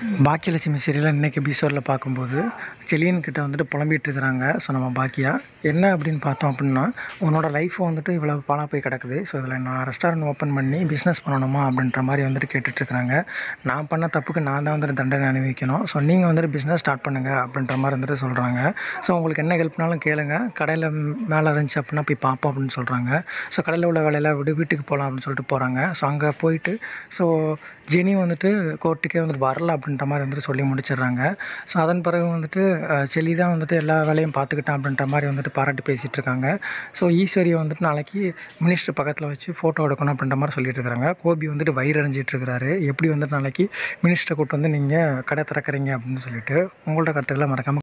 பாக்கியலட்சுமி சீரியலில் இன்றைக்கி எபிசோடில் பார்க்கும்போது செலியன் கிட்ட வந்துட்டு புலம்பிட்டு இருக்கிறாங்க ஸோ நம்ம பாக்கியா என்ன அப்படின்னு பார்த்தோம் அப்படின்னா உன்னோட லைஃப் வந்துட்டு இவ்வளோ பாழாக போய் கிடக்குது ஸோ இதில் நான் ரெஸ்டாரண்ட் ஓப்பன் பண்ணி பிஸ்னஸ் பண்ணணுமா அப்படின்ற மாதிரி வந்துட்டு கேட்டுட்ருக்குறாங்க நான் பண்ண தப்புக்கு நான் தான் வந்துட்டு தண்டனை அனுபவிக்கணும் ஸோ நீங்கள் வந்துட்டு பிஸ்னஸ் ஸ்டார்ட் பண்ணுங்கள் அப்படின்ற மாதிரி வந்துட்டு சொல்கிறாங்க ஸோ உங்களுக்கு என்ன ஹெல்ப்னாலும் கேளுங்க கடையில் மேலே இருந்துச்சு அப்படின்னா போய் பார்ப்போம் அப்படின்னு சொல்கிறாங்க ஸோ கடையில் உள்ள வேலையெல்லாம் விடு வீட்டுக்கு போகலாம் அப்படின்னு சொல்லிட்டு போகிறாங்க ஸோ அங்கே போயிட்டு ஸோ ஜெனி வந்துட்டு கோர்ட்டுக்கே வந்துட்டு வரல அப்படின்ற மாதிரி வந்துட்டு சொல்லி முடிச்சிடுறாங்க ஸோ அதன் பிறகு வந்துட்டு அஹ், செலி தான் வந்துட்டு எல்லா வேலையும் பார்த்துக்கிட்டான் அப்படின்ற மாதிரி வந்துட்டு பாராட்டி பேசிகிட்டு இருக்காங்க ஸோ ஈஸ்வரியை வந்துட்டு நாளைக்கு மினிஸ்டர் பக்கத்தில் வச்சு ஃபோட்டோ எடுக்கணும் அப்படின்ற மாதிரி சொல்லிட்டு இருக்காங்க கோபி வந்துட்டு வயிறு அடைஞ்சிட்டு இருக்கிறாரு எப்படி வந்துட்டு நாளைக்கு மினிஸ்டரை கூட்டு வந்து நீங்கள் கடை திறக்கறீங்க அப்படின்னு சொல்லிட்டு உங்களோட கருத்துக்களை மறக்காமல்